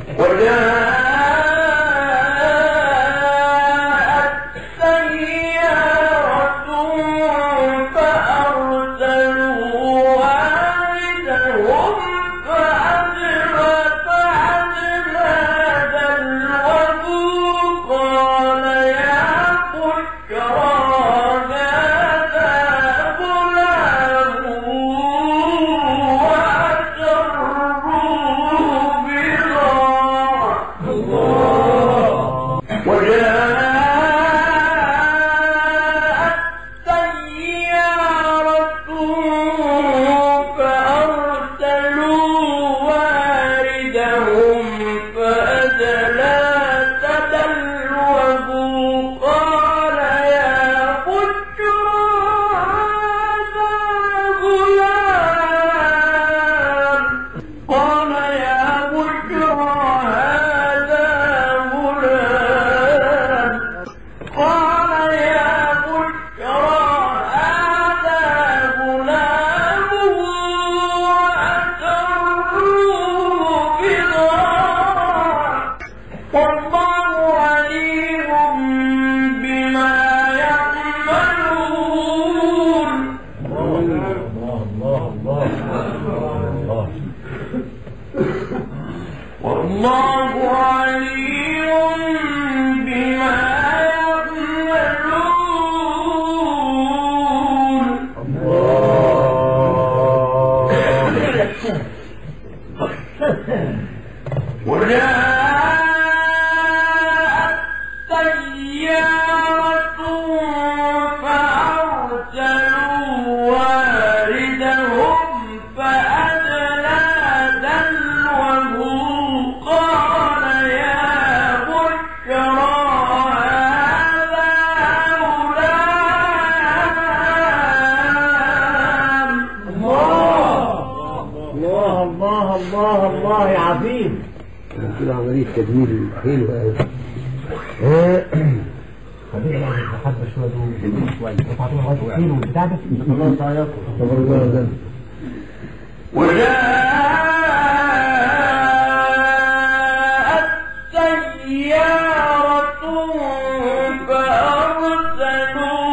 وجاءت سيارة فأرسلوا واردهم فأدلى فأدلى دلوه قال يا بشرى هذا غلام وأسروه بضاعة وجاءت سيارة فأرسلوا واردهم فأدلى تدلوه قال يا بشرى هذا غلام قال يا بشرى هذا غلام قال يا بشرى هذا غلام وأسروه بضاعة والله عليم بما يعملون والله عليم بما يعملون وجاءت سيارة فأرسلوا واردهم فأدلى دلوه قال يا بشرى هذا غلام الله الله الله الله يا عظيم كده عملية تجميل حلوة أوي خلينا يعني حبة شوية دول شوية وتعطينا لغاية الكيلو بتاع ده الله تعالى صبر الله ده وجاءت سيارة فأرسلوا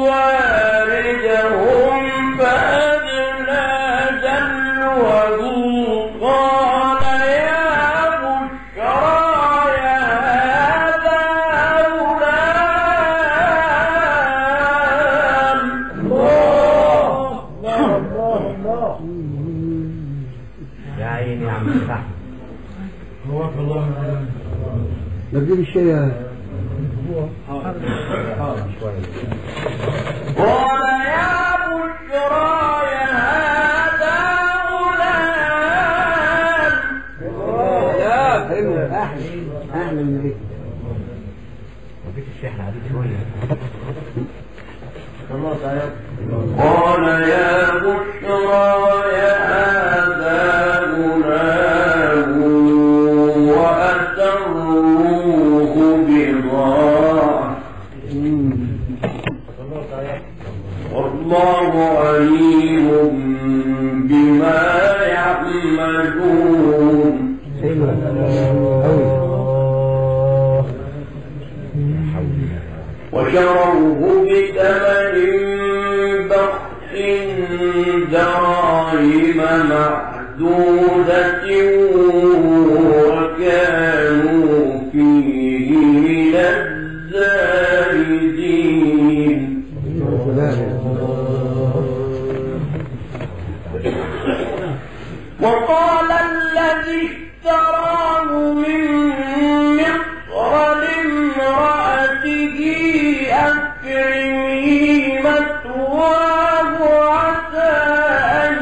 واردهم فأدلى دلوه قال يا بشرى هذا غلام يا عيني يا عم الفتح ما تجيب الشاي يا قال يا بشرى هذا غلام يا حلو أحلى أحلى من كده مفيش الشيخ عليك شوية قال يا بشرى هذا غلام وأسروه بضاعة والله عليم بما يعملون حلو أوي وشروه بثمن بخس دراهم معدودة وكانوا فيه من الزاهدين وقال الذي اشتراه من مصر لامرأته أكرمي مثواه عسى أن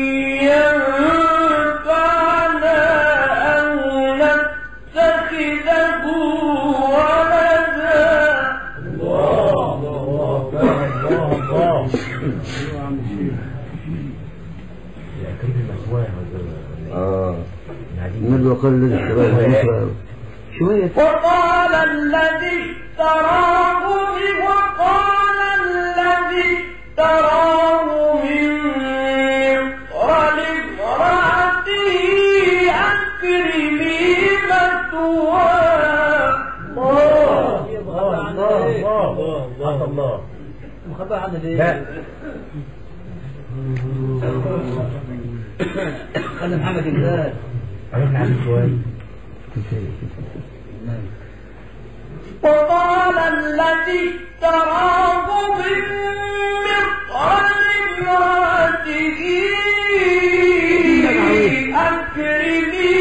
ينفعنا أو نتخذه ولدا يا كريم المثواه آه يعني النبي وقال الذي اشتراه شوية وقال الذي اشتراه من وقال الذي اشتراه من مصر لامرأته أكرمي مثواه مثواه الله الله الله الله الله مخبر عنه ليه؟ لا خلي محمد يقول عرفنا عنه شوية وقال الذي اشتراه من مصر لامرأته أكرمي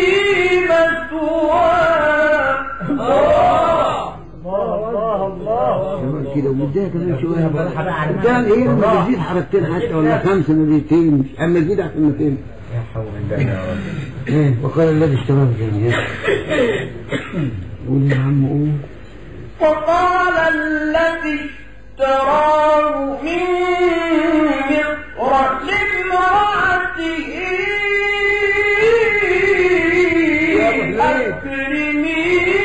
مثواه الله الله الله كده ومديها كمان شويه بقى على كان ايه لما بالراحة. تزيد حركتين حتى ولا خمسه مديتين مش اما تزيد احسن ما تقل يا حول الله يا رب ايه وقال الذي اشتراه جميعا قول يا عم قول وقال الذي اشتراه من مصر لامرأته أكرمي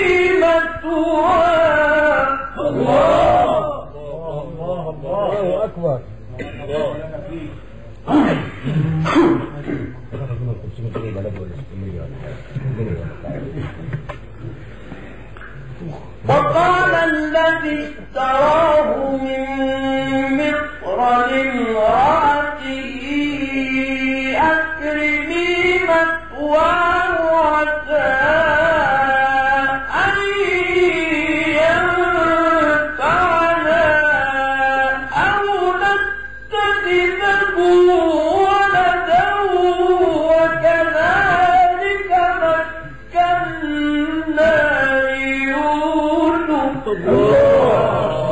مثواه الله الله الله أكبر وقال الذي اشتراه من مصر لامرأته أكرمي مثواه عسى أن ينفعنا أو نتخذه ولدا وكذلك مكنا ليوسف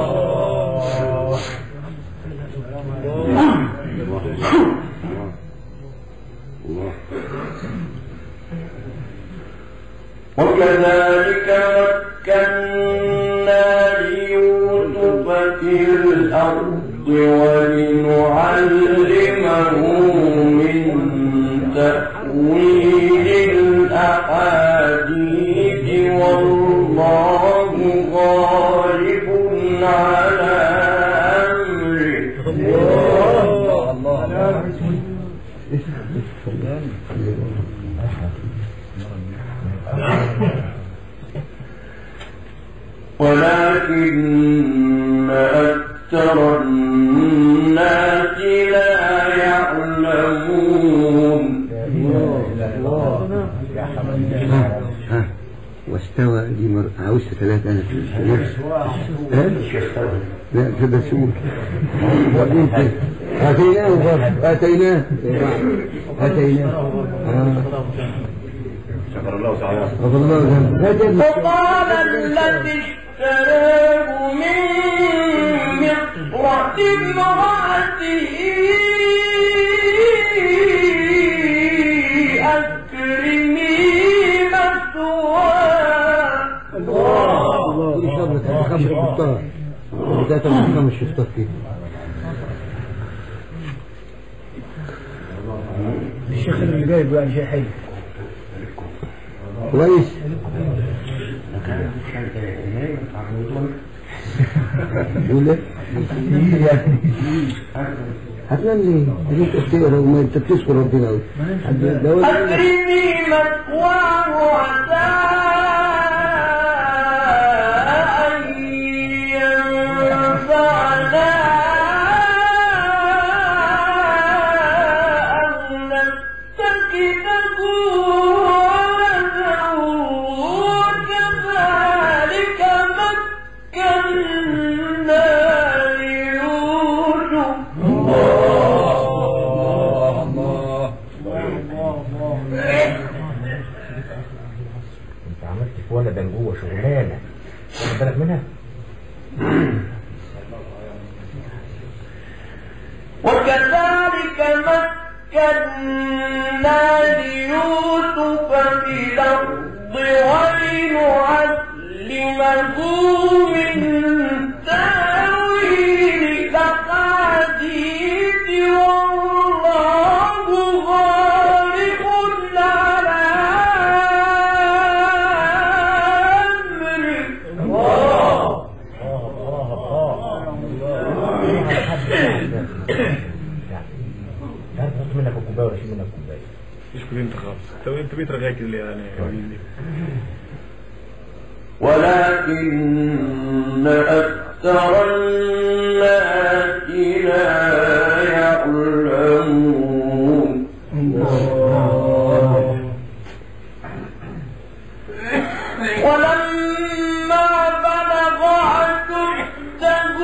وكذلك مكنا ليوسف في الأرض ولنعلمه من تأويل الأحاديث والله غالب على أمره ولكن أكثر الناس لا يعلمون ها ها واستوى دي مر... عاوزها ثلاثة أنا في نفس ها؟ لا كده سوق وبعدين كده. آتيناه برضه آتيناه آتيناه آه. شكر الله تعالى غفر الله ذنبه لا تجد وقال الذي اشتراه من مصر لامرأته أكرمي مثواه الله دي شغلة خمس شطار بداية من خمس شطار كده الشيخ اللي جايب يعني شيء حلو كويس يقول لك هتنام ليه؟ انت بتقرا وما انت بتذكر ربنا قوي أكرمي مثواه عسى أن ينفعنا أو نتخذه ولدا وكذلك مكنا ليوسف انت عملت في ولدا جوه شغلانه واخد بالك منها؟ وكذلك مكنا ليوسف في الأرض ولنعلمه من تأويل الأحاديث والله غالب على أمره الله الله الله لا تحط منك الكوبايه ولا شيل منك الكوبايه مش كل انت خالص طب انت بيت رغاك اللي يعني ولكن أكثر الناس لا يعلمون ولما بلغ أشده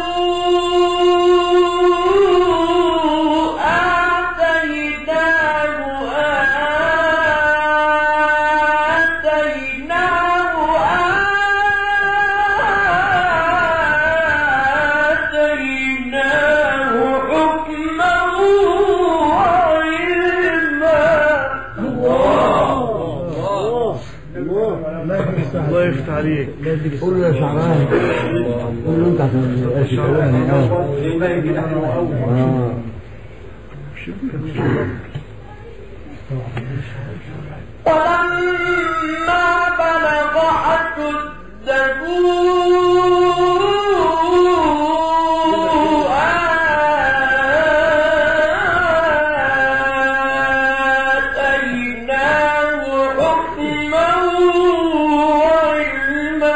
آتيناه آتيناه آتيناه حكما وعلما الله يفتح عليك قول له يا شعبان قول له انت عشان ما يبقاش الاولاني اه ولما بلغ أشده آتيناه حكما وعلما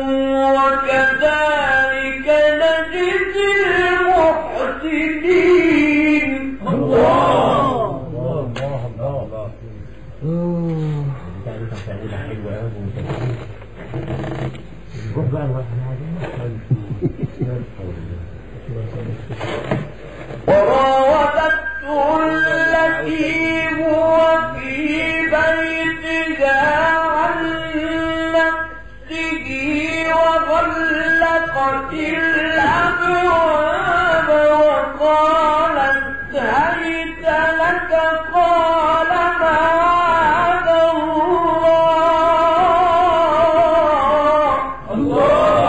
وكذلك نجزي المحسنين روح بقى الواحد عايزين وراودته التي هو في بيتها عن نفسه وغلقت الأبواب وقالت هيت لك قال معاذ الله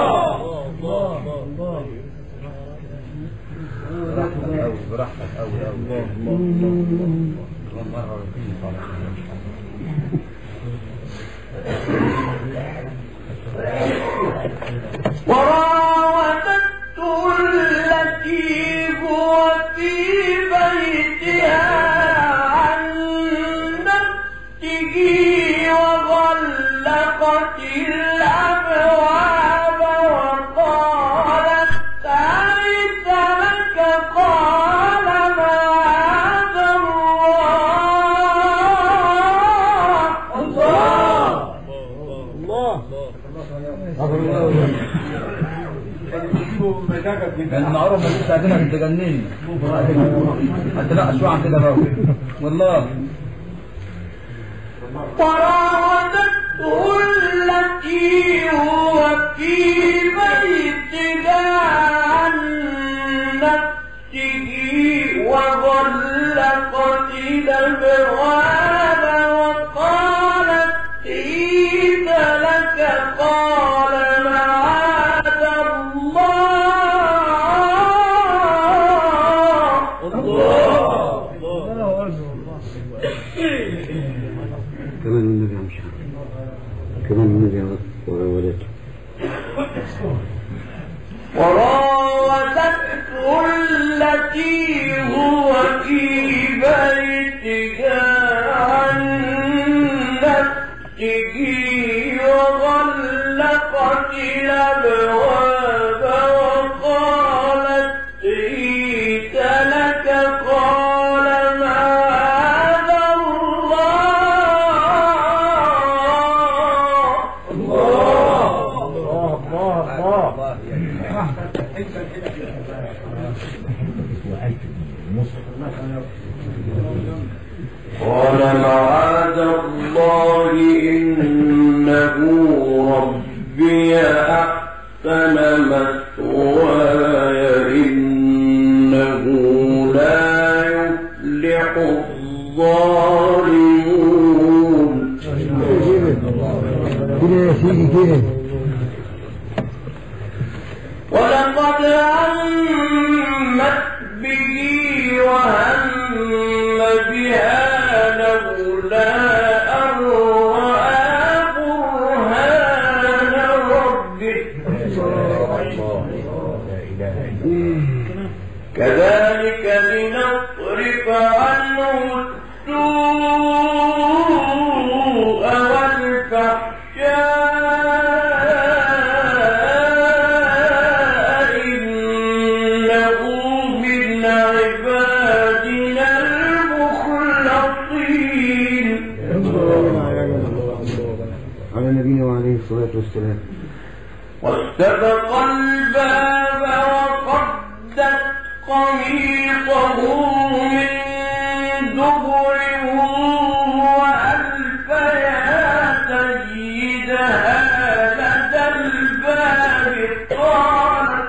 وراودته التي هو في بيتها عن نفسه وغلقت الأبواب وقالت هيت لك قال معاذ الله كان معروف ما تبقى عندنا تجنني هتلاقى شو عن كده بقى والله وراودته التي هو في بيتها عن نفسه وغلقت الأبواب وقالت إيذ لك قال معاذ الله كمان النبي عم شاء كمان النبي وراودته وراودته التي هو في بيتها عن نفسه وغلقت الأبواب وقالت إيت لك قال معاذ الله قال معاذ الله إنه ربي أحسن مثواي إنه لا يفلح الظالمون كده يا سيدي كده ولقد همت به وهم بها لولا أن رأى برهان ربه كذلك لنصرف عنه السوء والفحشاء على نبينا وعليه الصلاة والسلام واستبق الباب وقدت قميصه من دبر وألف يا سيدها لدى الباب قالت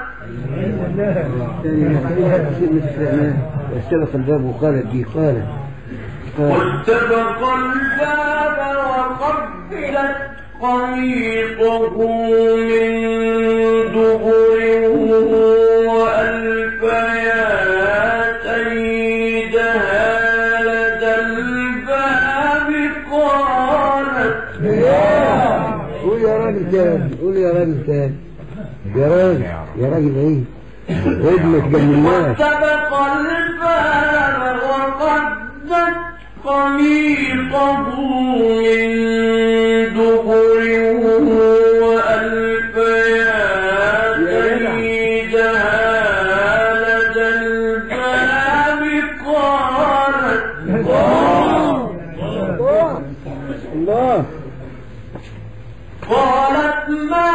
واستبق الباب وقالت دي قالت قالت واستبق الباب وقبلت قميصه من دبر وألف يا سيدها لدى الباب قالت قول يا راجل تاني قول يا راجل تاني يا راجل يا راجل ايه ودنك جنناش واستبق الباب وقدت قميصه من دبر وألف يا سيدها لدى الباب قالت الله قالت ما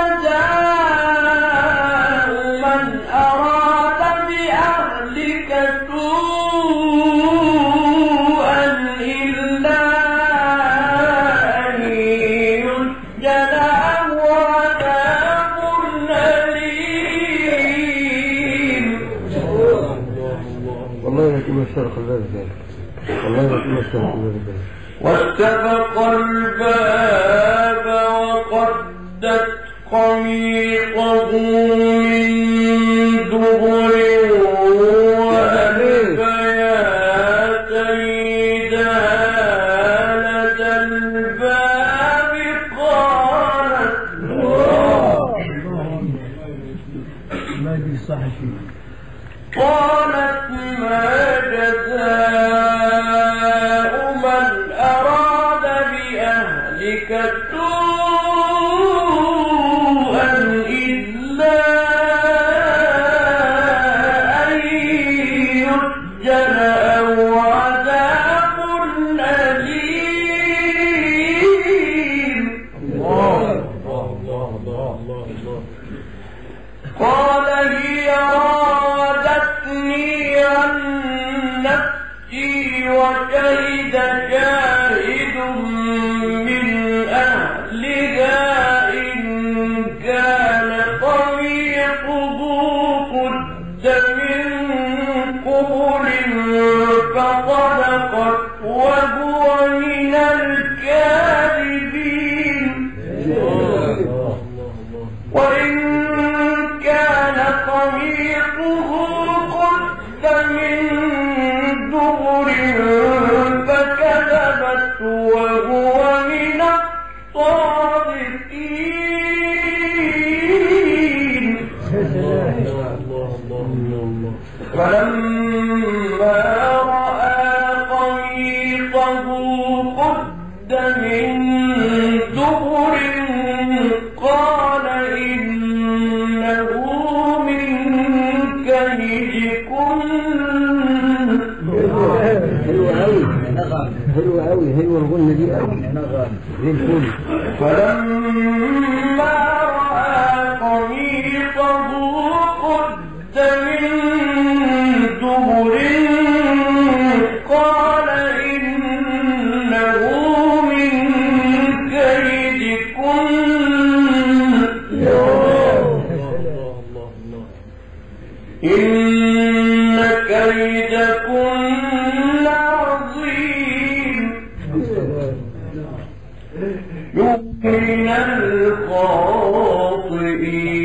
جزاء من أراد بأهلك سوءا إلا أن يسجن أو عذاب أليم والله لا تقول الشرق الباب ذلك والله لا تقول الشرق الباب ذلك واستبق الباب وقدت قميصه من دبر وألف يا سيدها لدى الباب قالت ما دي صح فيه قالت ما جزاء من أراد بأهلك سوءا إلا أن يسجن أو عذاب أليم قال هي راودتني عن نفسي وشهد شاهد من أهلها إن كان طريقه قد من قبل فصدقت وهو من الكاذبين وإن كان قميصه قد من دبر فكذبت وهو من الصادقين فلما رأى قميصه قد من دبر قال إنه من كيدكن حلوة أوي حلوة أوي حلوة الغنة دي أوي زي الفل فلما رأى قميصه قد من دبر قال إنه من كيدكن إن كيدكن عظيم يؤمن الخاطئين